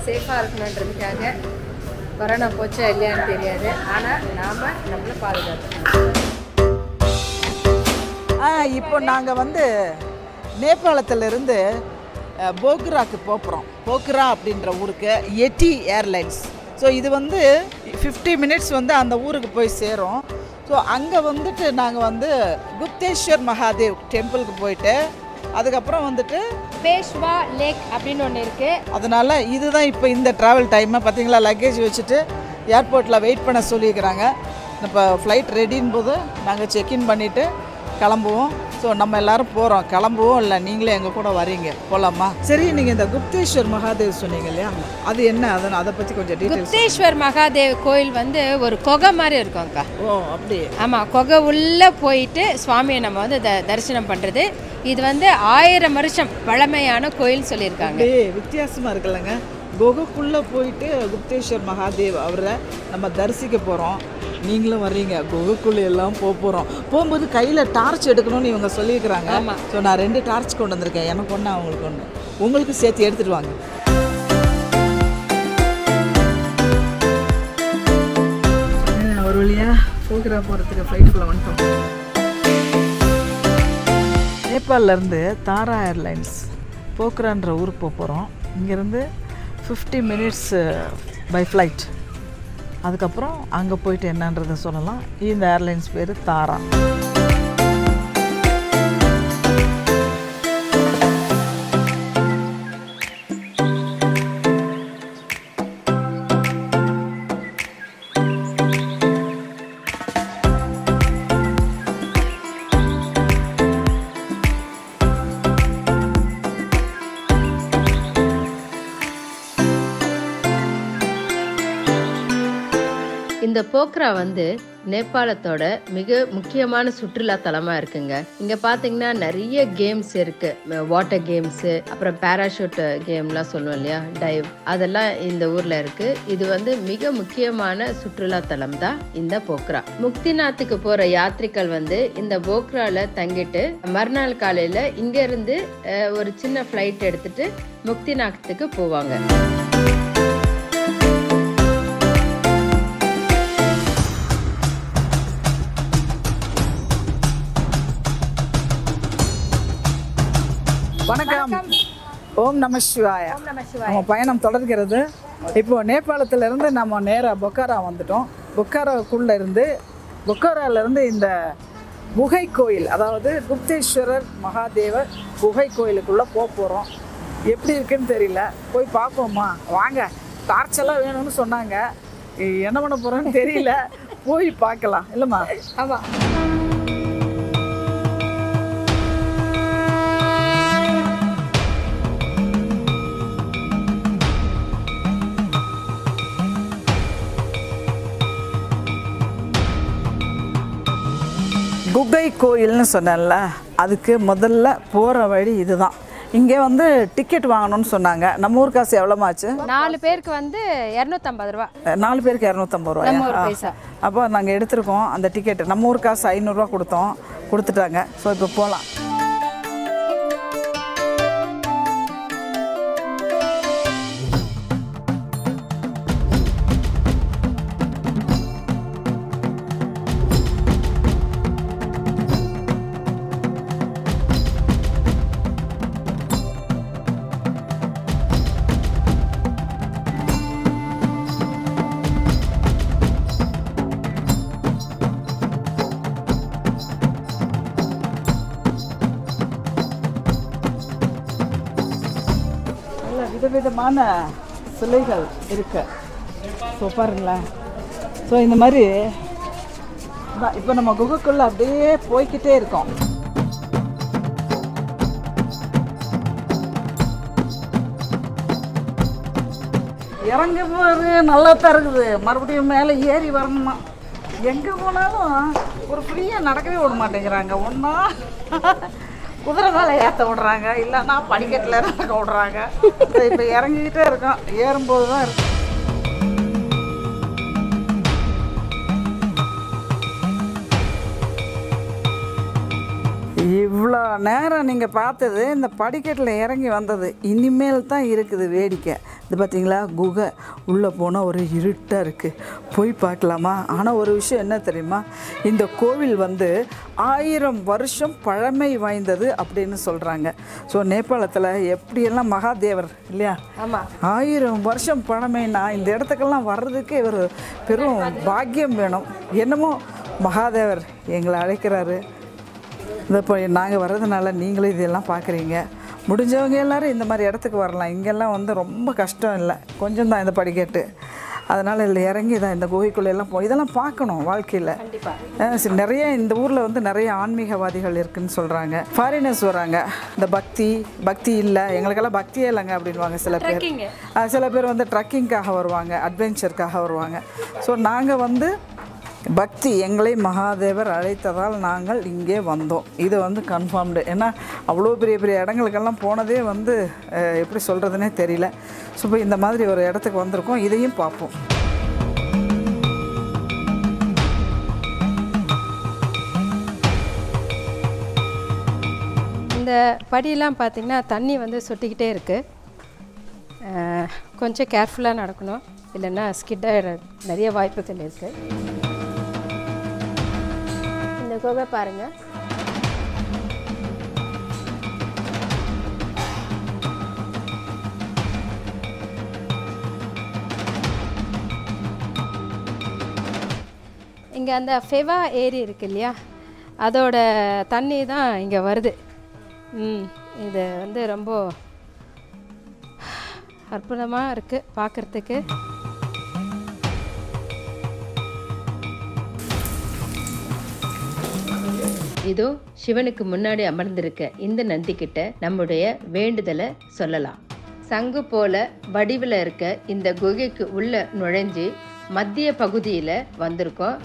சேஃபாக இருக்கணுன்றதுக்காக கொரோனா போச்சா இல்லையான்னு தெரியாது ஆனால் நாம் நம்மளை பாதுகாத்துக்கணும் ஆ இப்போ நாங்கள் வந்து நேபாளத்திலிருந்து அஹ், போக்ராக்கு போகிறோம் போக்ரா அப்படின்ற ஊருக்கு எட்டி ஏர்லைன்ஸ் ஸோ இது வந்து ஃபிஃப்டி மினிட்ஸ் வந்து அந்த ஊருக்கு போய் சேரும் ஸோ அங்கே வந்துட்டு நாங்கள் வந்து குப்தேஸ்வர் மகாதேவ் டெம்பிளுக்கு போயிட்டு அதுக்கப்புறம் வந்துட்டு பேஷ்வா லேக் அப்படின்னு ஒன்று இருக்குது அதனால் இதுதான் இப்போ இந்த ட்ராவல் டைமை பார்த்தீங்களா லக்கேஜ் வச்சுட்டு ஏர்போர்ட்டில் வெயிட் பண்ண சொல்லியிருக்கிறாங்க இப்போ ஃப்ளைட் ரெடின் போது நாங்கள் செக்இன் பண்ணிவிட்டு கிளம்புவோம் ஸோ நம்ம எல்லாரும் போகிறோம் கிளம்புவோம் இல்லை நீங்களே எங்கள் கூட வரீங்க போகலாமா சரி நீங்கள் இந்த குப்தேஸ்வர் மகாதேவ் சொன்னீங்க இல்லையா அது என்ன அதை அதை பற்றி கொஞ்சம் டீட்டெயில்ஸ் குப்தேஸ்வர் மகாதேவ் கோயில் வந்து ஒரு குகை மாதிரி இருக்கும்க்கா ஓ அப்படி ஆமாம் குகை உள்ளே போயிட்டு சுவாமியை நம்ம வந்து த தரிசனம் பண்ணுறது இது வந்து ஆயிரம் வருஷம் பழமையான கோயில் சொல்லியிருக்காங்க அப்படியே வித்தியாசமாக இருக்குல்லங்க குகைக்குள்ளே போயிட்டு குப்தேஸ்வர் மகாதேவ் அவரை நம்ம தரிசிக்க போகிறோம் நீங்களும் வர்றீங்க குகைக்குள்ளே எல்லாம் போக போகிறோம் போகும்போது கையில் டார்ச் எடுக்கணும்னு இவங்க சொல்லியிருக்கிறாங்க ஆமா. ஸோ நான் ரெண்டு டார்ச் கொண்டு வந்திருக்கேன் எனக்கு ஒன்று அவங்களுக்கு ஒன்று உங்களுக்கு சேர்த்து எடுத்துட்டு வாங்க ஒரு வழியாக போகிரா போகிறதுக்கு ஃப்ளைட்டுக்குள்ளே வந்துட்டோம் நேபாளிலேருந்து தாரா ஏர்லைன்ஸ் போக்ரான்ற ஊருக்கு போக போகிறோம் இங்கேருந்து ஃபிஃப்டி மினிட்ஸ் பை ஃப்ளைட் அதுக்கப்புறம் அங்கே போயிட்டு என்னன்றதை சொல்லலாம் இந்த ஏர்லைன்ஸ் பேர் தாரா இந்த போக்ரா வந்து நேபாளத்தோட மிக முக்கியமான சுற்றுலா தலமாக இருக்குங்க இங்கே பார்த்தீங்கன்னா நிறைய கேம்ஸ் இருக்கு வாட்டர் கேம்ஸு அப்புறம் பேராஷூட் கேம்லாம் சொல்லுவோம் இல்லையா டைவ் அதெல்லாம் இந்த ஊரில் இருக்கு இது வந்து மிக முக்கியமான சுற்றுலா தலம் தான் இந்த போக்ரா முக்திநாத்துக்கு போகிற யாத்ரிகள் வந்து இந்த போக்ரால தங்கிட்டு மறுநாள் காலையில் இங்கேருந்து ஒரு சின்ன ஃப்ளைட் எடுத்துட்டு முக்திநாத்துக்கு போவாங்க வணக்கம் ஓம் நம சிவாய நம்ம பயணம் தொடர்கிறது இப்போ நேபாளத்துல இருந்து நம்ம நேராக பொக்காரா வந்துட்டோம் பொக்காராவுக்குள்ள இருந்து பொக்காரால இருந்து இந்த குகை கோயில் அதாவது குப்தேஸ்வரர் மகாதேவர் குகை கோயிலுக்குள்ள போக போகிறோம் எப்படி இருக்குன்னு தெரியல போய் பார்ப்போமா வாங்க டார்ச் எல்லாம் வேணும்னு சொன்னாங்க என்ன பண்ண போறோம்னு தெரியல போய் பார்க்கலாம் இல்லைம்மா ஆமாம் குகை கோயில்னு சொன்னேன்ல அதுக்கு முதல்ல போகிற வழி இதுதான் இங்கே வந்து டிக்கெட் வாங்கணும்னு சொன்னாங்க நம்ம ஊர் காசு எவ்வளோமாச்சு நாலு பேருக்கு வந்து இரநூத்தம்பது ரூபா நாலு பேருக்கு இரநூத்தம்பது நம்ம ரூபாயா ஒரு பைசா அப்போ நாங்கள் எடுத்திருக்கோம் அந்த டிக்கெட் நம்ம ஊர் காசு ஐநூறுரூவா கொடுத்தோம் கொடுத்துட்டாங்க ஸோ இப்போ போகலாம் நல்ல விதவிதமான சிலைகள் இருக்கு ஸோ பாருங்களேன் ஸோ இந்த மாதிரி இப்போ நம்ம குகைக்குள்ளே அப்படியே போய்க்கிட்டே இருக்கோம் இறங்க போது நல்லா தான் இருக்குது மறுபடியும் மேலே ஏறி வரணுமா எங்கே போனாலும் ஒரு ஃப்ரீயாக நடக்கவே விட மாட்டேங்கிறாங்க ஒன்றா குதிரை மேலே ஏற்ற விடுறாங்க இல்லைன்னா படிக்கட்டில் நடக்க விடுறாங்க இப்போ இறங்கிக்கிட்டே இருக்கோம் ஏறும்போது தான் இருக்கு இவ்வளோ நேரம் நீங்கள் பார்த்தது இந்த படிக்கட்டில் இறங்கி வந்தது இனிமேல் தான் இருக்குது வேடிக்கை இது பார்த்தீங்களா குகை உள்ளே போனால் ஒரு இருட்டாக இருக்குது போய் பார்க்கலாமா ஆனால் ஒரு விஷயம் என்ன தெரியுமா இந்த கோவில் வந்து ஆயிரம் வருஷம் பழமை வாய்ந்தது அப்படின்னு சொல்கிறாங்க ஸோ நேபாளத்தில் எப்படியெல்லாம் மகாதேவர் இல்லையா ஆமாம் ஆயிரம் வருஷம் பழமைனா இந்த இடத்துக்கெல்லாம் வர்றதுக்கே ஒரு பெரும் பாக்கியம் வேணும் என்னமோ மகாதேவர் எங்களை அழைக்கிறாரு இந்த இப்போ நாங்கள் வர்றதுனால நீங்களும் இதெல்லாம் பார்க்குறீங்க முடிஞ்சவங்க எல்லாரும் இந்த மாதிரி இடத்துக்கு வரலாம் இங்கெல்லாம் வந்து ரொம்ப கஷ்டம் இல்லை கொஞ்சம் தான் இந்த படிக்கட்டு அதனால் இதில் இறங்கி தான் இந்த குகைக்குள்ள எல்லாம் போ இதெல்லாம் பார்க்கணும் வாழ்க்கையில் அஹ் சரி, நிறைய இந்த ஊரில் வந்து நிறைய ஆன்மீகவாதிகள் இருக்குன்னு சொல்கிறாங்க ஃபாரினர்ஸ் வராங்க இந்த பக்தி பக்தி இல்லை எங்களுக்கெல்லாம் பக்தியே இல்லைங்க அப்படின்வாங்க சில பேர் அஹ் சில பேர் வந்து ட்ரக்கிங்காக வருவாங்க அட்வென்ச்சருக்காக வருவாங்க ஸோ நாங்கள் வந்து பக்தி எங்களை மகாதேவர் அழைத்ததால் நாங்கள் இங்கே வந்தோம் இது வந்து கன்ஃபார்ம்டு ஏன்னா அவ்வளோ பெரிய பெரிய இடங்களுக்கெல்லாம் போனதே வந்து அஹ், எப்படி சொல்கிறதுனே தெரியல ஸோ இப்போ இந்த மாதிரி ஒரு இடத்துக்கு வந்திருக்கோம் இதையும் பார்ப்போம் இந்த படியெல்லாம் பார்த்திங்கன்னா தண்ணி வந்து சொட்டிக்கிட்டே இருக்குது கொஞ்சம் கேர்ஃபுல்லாக நடக்கணும் இல்லைன்னா ஸ்கிட் ஆகிட நிறைய வாய்ப்புகள் இருக்குது இந்த குகை பாருங்கள் இங்கே அந்த ஃபெவா ஏரி இருக்கு இல்லையா அதோட தண்ணி தான் இங்கே வருது ம் இது வந்து ரொம்ப அற்புதமாக இருக்குது பார்க்குறதுக்கு இதோ சிவனுக்கு முன்னாடி அமர்ந்திருக்க இந்த நந்தி கிட்ட நம்முடைய வேண்டுதலை சொல்லலாம் சங்கு போல வடிவில் இருக்க இந்த குகைக்கு உள்ள நுழைஞ்சு மத்திய பகுதியில் வந்திருக்கோம்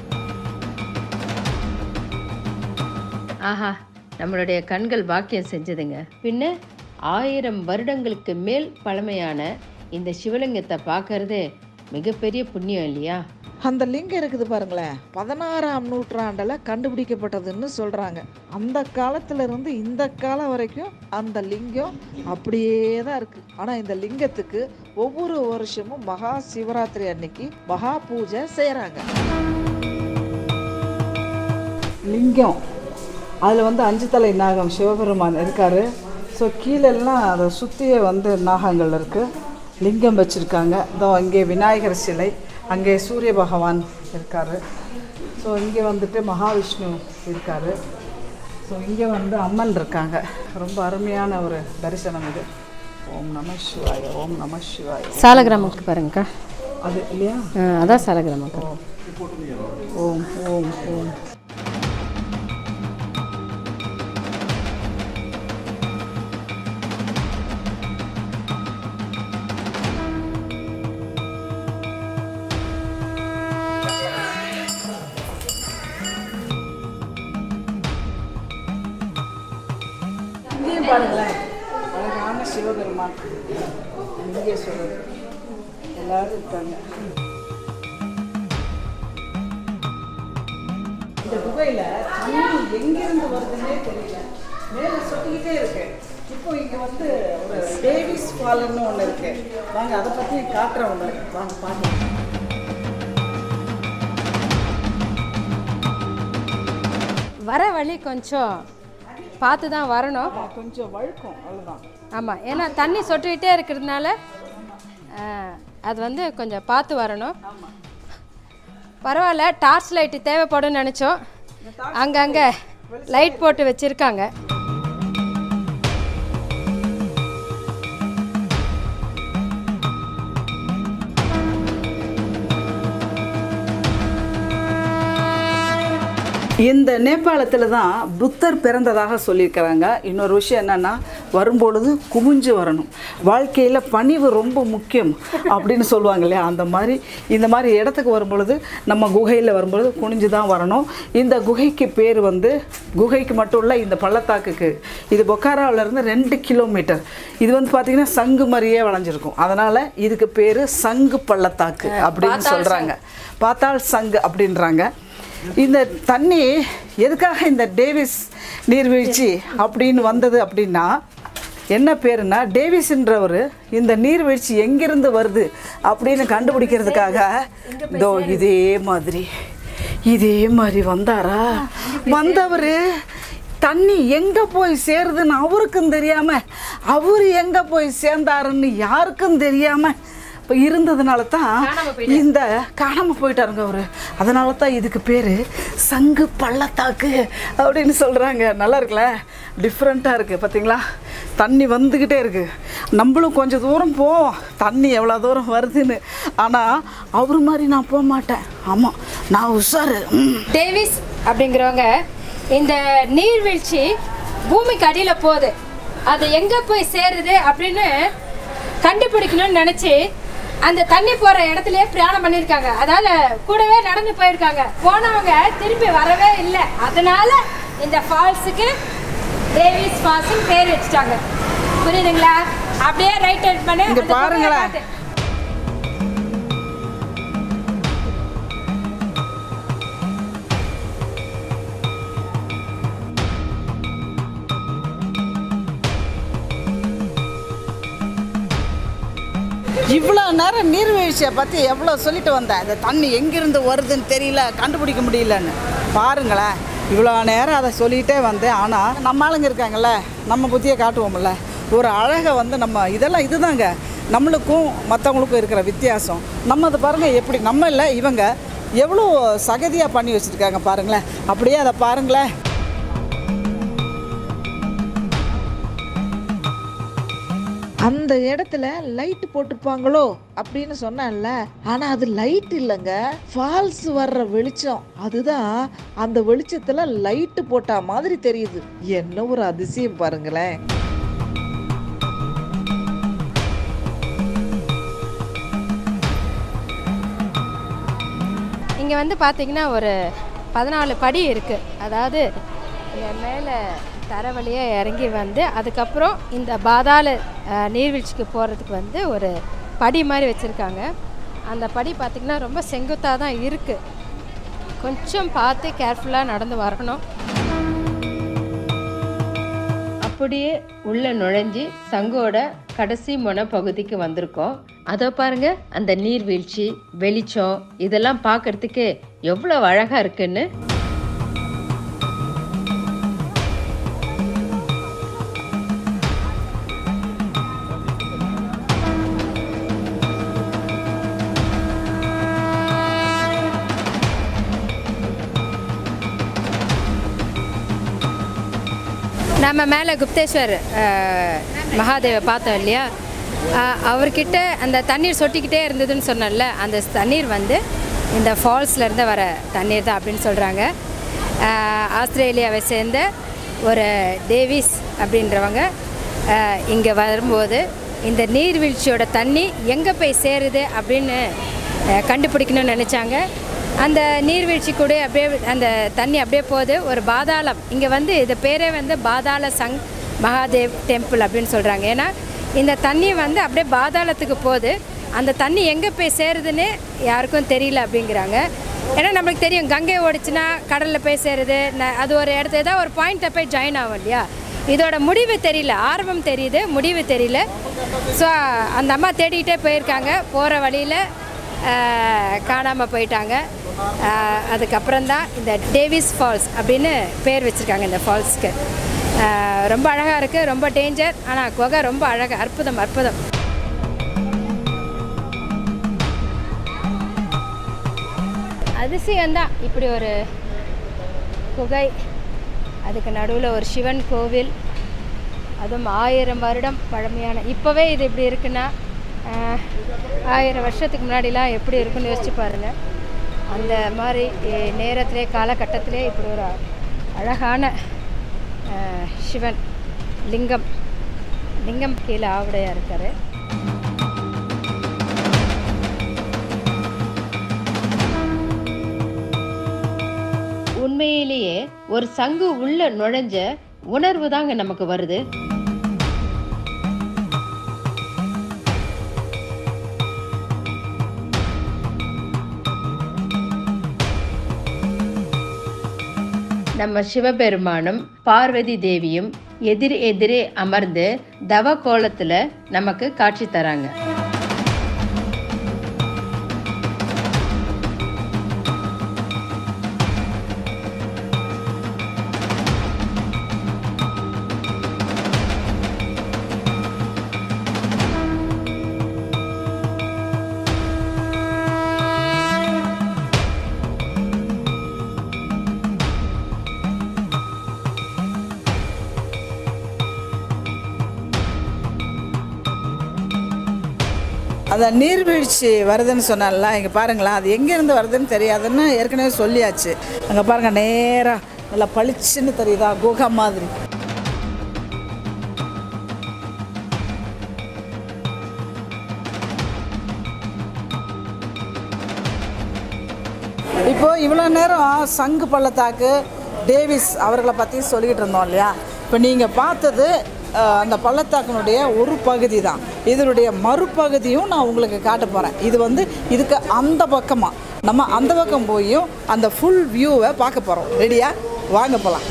ஆஹா நம்மளுடைய கண்கள் பாக்கியம் செஞ்சதுங்க பின்ன ஆயிரம் வருடங்களுக்கு மேல் பழமையான இந்த சிவலிங்கத்தை பார்க்கறதே மிகப்பெரிய புண்ணியம் இல்லையா அந்த லிங்கம் இருக்குது பாருங்களேன் பதினாறாம் நூற்றாண்டில் கண்டுபிடிக்கப்பட்டதுன்னு சொல்கிறாங்க அந்த காலத்துல இருந்து இந்த காலம் வரைக்கும் அந்த லிங்கம் அப்படியே தான் இருக்குது ஆனால் இந்த லிங்கத்துக்கு ஒவ்வொரு வருஷமும் மகா சிவராத்திரி அன்னைக்கு மகா பூஜை செய்கிறாங்க லிங்கம் அதில் வந்து அஞ்சு தலை நாகம் சிவபெருமான் இருக்கார் ஸோ கீழெல்லாம் அதை சுற்றியே வந்து நாகங்கள் இருக்குது லிங்கம் வச்சுருக்காங்க இதோ இங்கே விநாயகர் சிலை அங்கே சூரிய பகவான் இருக்கார் ஸோ இங்கே வந்துட்டு மகாவிஷ்ணு இருக்கார் ஸோ இங்கே வந்து அம்மன் இருக்காங்க ரொம்ப அருமையான ஒரு தரிசனம் இது ஓம் நம சிவாய ஓம் நம சிவாய சாலகிராமத்துக்கு பாருங்கக்கா அது இல்லையா ஆ, அதான் சாலகிராமக்கா ஓம் ஓம் ஓம் இங்கேயும் பாருங்களேன் அழகான சிவபெருமான் லிங்கேஸ்வரர் எல்லாரும் இருக்காங்க இந்த குகையில் தண்ணி எங்கிருந்து வருதுன்னே தெரியல மேலே சொட்டிக்கிட்டே இருக்கு இப்போ இங்கே வந்து ஒரு டேவிஸ் ஃபால்னு ஒன்று இருக்கு வாங்க அதை பற்றி காட்டுறேன் உங்களுக்கு வாங்க பார்க்கலாம் வர வழி கொஞ்சம் பார்த்து தான் வரணும் கொஞ்சம் வழுக்கும் அவ்வளோதான் ஆமாம் ஏன்னா தண்ணி சொட்டிக்கிட்டே இருக்கிறதுனால ஆ, அது வந்து கொஞ்சம் பார்த்து வரணும் பரவாயில்ல டார்ச் லைட்டு தேவைப்படும்னு நினச்சோம் அங்கங்கே லைட் போட்டு வச்சுருக்காங்க இந்த நேபாளத்தில் தான் புத்தர் பிறந்ததாக சொல்லியிருக்கிறாங்க இன்னொரு விஷயம் என்னென்னா வரும்பொழுது குமிஞ்சு வரணும் வாழ்க்கையில் பணிவு ரொம்ப முக்கியம் அப்படின்னு சொல்லுவாங்க இல்லையா அந்த மாதிரி இந்த மாதிரி இடத்துக்கு வரும்பொழுது நம்ம குகையில் வரும்பொழுது குனிஞ்சு தான் வரணும் இந்த குகைக்கு பேர் வந்து குகைக்கு மட்டும் இல்லை இந்த பள்ளத்தாக்குக்கு இது பொக்காராவிலேருந்து ரெண்டு கிலோமீட்டர் இது வந்து பார்த்திங்கன்னா சங்கு மாதிரியே வளைஞ்சிருக்கும் அதனால் இதுக்கு பேர் சங்கு பள்ளத்தாக்கு அப்படின்னு சொல்கிறாங்க பார்த்தால் சங்கு அப்படின்றாங்க இந்த தண்ணி எதுக்காக இந்த டேவிஸ் நீர்வீழ்ச்சி அப்படின்னு வந்தது அப்படின்னா என்ன பேருன்னா டேவிஸ்ன்றவர் இந்த நீர்வீழ்ச்சி எங்கிருந்து வருது அப்படின்னு கண்டுபிடிக்கிறதுக்காக இதோ இதே மாதிரி இதே மாதிரி வந்தாரா வந்தவர் தண்ணி எங்கே போய் சேருதுன்னு அவருக்கும் தெரியாமல் அவர் எங்கே போய் சேர்ந்தாருன்னு யாருக்கும் தெரியாமல் இப்போ இருந்ததுனால தான் இந்த காணாமல் போயிட்டாருங்க அவர் அதனால தான் இதுக்கு பேர் சங்கு பள்ளத்தாக்கு அப்படின்னு சொல்கிறாங்க நல்லா இருக்குல்ல டிஃப்ரெண்ட்டாக இருக்குது பார்த்தீங்களா தண்ணி வந்துக்கிட்டே இருக்குது நம்மளும் கொஞ்சம் தூரம் போவோம் தண்ணி எவ்வளோ தூரம் வருதுன்னு ஆனால் அவர் மாதிரி நான் போக மாட்டேன் ஆமாம் நான் உஷாரு ம். டேவிஸ் அப்படிங்கிறவங்க இந்த நீர்வீழ்ச்சி பூமிக்கு அடியில் போகுது அது எங்கே போய் சேருது அப்படின்னு கண்டுபிடிக்கணும்னு நினச்சி அந்த தண்ணி போகிற இடத்துலயே பிரயாணம் பண்ணியிருக்காங்க அதால கூடவே நடந்து போயிருக்காங்க போனவங்க திரும்பி வரவே இல்லை அதனால இந்த ஃபால்ஸுக்கு டேவிஸ் ஃபால்ஸ்னு பேர் வச்சுட்டாங்க புரியுதுங்களா அப்படியே ரைட் ஹெட் பண்ணி இங்க அந்த குகையை பாருங்களேன். காட்டு. இவ்வளோ நேரம் நீர்வீழ்ச்சியை பற்றி எவ்வளோ சொல்லிட்டு வந்தேன் இந்த தண்ணி எங்கிருந்து வருதுன்னு தெரியல கண்டுபிடிக்க முடியலன்னு பாருங்களேன் இவ்வளோ நேரம் அதை சொல்லிகிட்டே வந்தேன் ஆனால் நம்ம ஆளுங்க இருக்காங்கல்ல நம்ம புத்தியை காட்டுவோம்ல ஒரு அழகை வந்து நம்ம இதெல்லாம் இதுதாங்க நம்மளுக்கும் மற்றவங்களுக்கும் இருக்கிற வித்தியாசம் நம்ம அதை பாருங்கள் எப்படி நம்ம இல்லை இவங்க எவ்வளோ சகதியாக பண்ணி வச்சுருக்காங்க பாருங்களேன் அப்படியே அதை பாருங்களேன் அந்த இடத்துல லைட் போட்டிருப்பாங்களோ அப்படின்னு சொன்னேன்ல ஆனா அது லைட் இல்லைங்க ஃபால்ஸ் வர்ற வெளிச்சம் அதுதான் அந்த வெளிச்சத்துல லைட் போட்டா மாதிரி தெரியுது என்ன ஒரு அதிசயம் பாருங்களேன் இங்கே வந்து பார்த்தீங்கன்னா ஒரு பதினாலு படி இருக்குது அதாவது இங்க மேலே தர வழியா இறங்கி வந்து அதுக்கப்புறம் இந்த பாதாள அஹ், நீர்வீழ்ச்சிக்கு போகிறதுக்கு வந்து ஒரு படி மாதிரி வச்சுருக்காங்க அந்த படி பார்த்திங்கன்னா ரொம்ப செங்குத்தாக தான் இருக்குது கொஞ்சம் பார்த்து கேர்ஃபுல்லாக நடந்து வரணும் அப்படியே உள்ள நுழைஞ்சி சங்கோட கடைசி முனை பகுதிக்கு வந்திருக்கோம் அதோ பாருங்க அந்த நீர்வீழ்ச்சி வெளிச்சம் இதெல்லாம் பார்க்கறதுக்கு எவ்வளவு அழகா இருக்குன்னு நம்ம மேலே குப்தேஸ்வர் அஹ், மகாதேவை பார்த்தோம் இல்லையா அஹ், அவர்கிட்ட அந்த தண்ணீர் சொட்டிக்கிட்டே இருந்ததுன்னு சொன்னேன்ல அந்த தண்ணீர் வந்து இந்த ஃபால்ஸ்ல இருந்து வர தண்ணீர் தான் அப்படின்னு சொல்கிறாங்க ஆஸ்திரேலியாவை சேர்ந்த ஒரு டேவிஸ் அப்படின்றவங்க இங்கே வரும்போது இந்த நீர்வீழ்ச்சியோட தண்ணி எங்கே போய் சேருது அப்படின்னு அஹ், கண்டுபிடிக்கணும்னு நினச்சாங்க அந்த நீர்வீழ்ச்சி கூட அப்படியே அந்த தண்ணி அப்படியே போகுது ஒரு பாதாளம் இங்கே வந்து இது பேரே வந்து பாதாள சங் மகாதேவ் டெம்பிள் அப்படின்னு சொல்கிறாங்க ஏன்னா இந்த தண்ணி வந்து அப்படியே பாதாளத்துக்கு போகுது அந்த தண்ணி எங்கே போய் சேருதுன்னு யாருக்கும் தெரியல அப்படிங்கிறாங்க ஏன்னா நம்மளுக்கு தெரியும் கங்கை ஓடிச்சுன்னா கடலில் போய் சேருது ந- அது ஒரு இடத்துல ஏதாவது ஒரு பாயிண்ட்டை போய் ஜாயின் ஆகும் இல்லையா இதோட முடிவு தெரியல ஆர்வம் தெரியுது முடிவு தெரியல ஸோ அந்த அம்மா தேடிக்கிட்டே போயிருக்காங்க போகிற வழியில் காணாமல் போயிட்டாங்க ஆஹ் அதுக்கப்புறம் தான் இந்த டேவிஸ் ஃபால்ஸ் அப்படின்னு பேர் வச்சுருக்காங்க இந்த ஃபால்ஸ்க்கு ஆஹ் ரொம்ப அழகாக இருக்குது ரொம்ப டேஞ்சர் ஆனால் குகை ரொம்ப அழகாக அற்புதம் அற்புதம் அதிசயம்தான் இப்படி ஒரு குகை அதுக்கு நடுவில் ஒரு சிவன் கோவில் அதுவும் ஆயிரம் வருடம் பழமையான இப்போவே இது இப்படி இருக்குன்னா ஆஹ், ஆயிரம் வருஷத்துக்கு முன்னாடிலாம் எப்படி இருக்குன்னு யோசிச்சு பாருங்கள் அந்த மாதிரி எ- நேரத்திலே காலகட்டத்திலே இப்படி ஒரு அழகான ஆஹ், சிவன் லிங்கம் லிங்கம் கீழே ஆவுடையாக இருக்கார் உண்மையிலேயே ஒரு சங்கு உள்ள நுழைஞ்ச உணர்வு தாங்க நமக்கு வருது நம்ம சிவபெருமானும் பார்வதி தேவியும் எதிர் எதிரே அமர்ந்து தவ கோலத்துல நமக்கு காட்சி தராங்க அந்த நீர்வீழ்ச்சி வருதுன்னு சொன்னால இங்கே பாருங்களேன் அது எங்கேருந்து வருதுன்னு தெரியாதுன்னு ஏற்கனவே சொல்லியாச்சு அங்கே பாருங்கள் நேராக நல்லா பளிச்சுன்னு தெரியுதா குகை மாதிரி இப்போ இவ்வளோ நேரம் சங்கு பள்ளத்தாக்கு டேவிஸ் அவர்களை பற்றி சொல்லிக்கிட்டு இருந்தோம் இல்லையா இப்போ நீங்கள் பார்த்தது அஹ், அந்த பள்ளத்தாக்கினுடைய ஒரு பகுதி தான் இதனுடைய மறுபகுதியும் நான் உங்களுக்கு காட்ட போகிறேன் இது வந்து இதுக்கு அந்த பக்கமாக நம்ம அந்த பக்கம் போயும் அந்த ஃபுல் வியூவை பார்க்க போகிறோம் ரெடியா வாங்க போகலாம்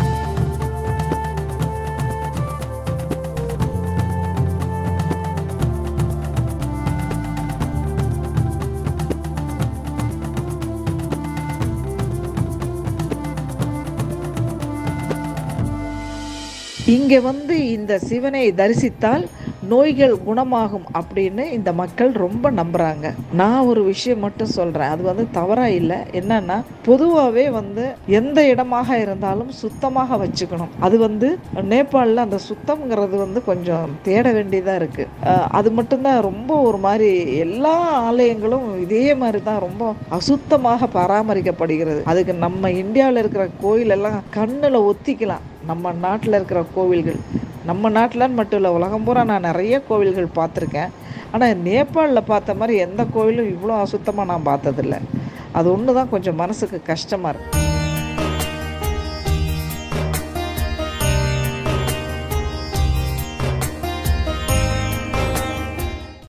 இங்கே வந்து இந்த சிவனை தரிசித்தால் நோய்கள் குணமாகும் அப்படின்னு இந்த மக்கள் ரொம்ப நம்புகிறாங்க நான் ஒரு விஷயம் மட்டும் சொல்கிறேன் அது வந்து தவறாக இல்லை என்னன்னா பொதுவாகவே வந்து எந்த இடமாக இருந்தாலும் சுத்தமாக வச்சுக்கணும் அது வந்து நேபாளில் அந்த சுத்தம்ங்கிறது வந்து கொஞ்சம் தேட வேண்டியதாக இருக்குது அது மட்டும்தான் ரொம்ப ஒரு மாதிரி எல்லா ஆலயங்களும் இதே மாதிரி தான் ரொம்ப அசுத்தமாக பராமரிக்கப்படுகிறது அதுக்கு நம்ம இந்தியாவில் இருக்கிற கோயிலெல்லாம் கண்ணில் ஒத்திக்கலாம் நம்ம நாட்டில் இருக்கிற கோவில்கள் நம்ம நாட்டிலன்னு மட்டும் இல்லை உலகம் பூரா நான் நிறைய கோவில்கள் பார்த்துருக்கேன் ஆனால் நேபாளில் பார்த்த மாதிரி எந்த கோவிலும் இவ்வளோ அசுத்தமாக நான் பார்த்ததில்ல அது ஒன்று தான் கொஞ்சம் மனசுக்கு கஷ்டமாக இருக்கு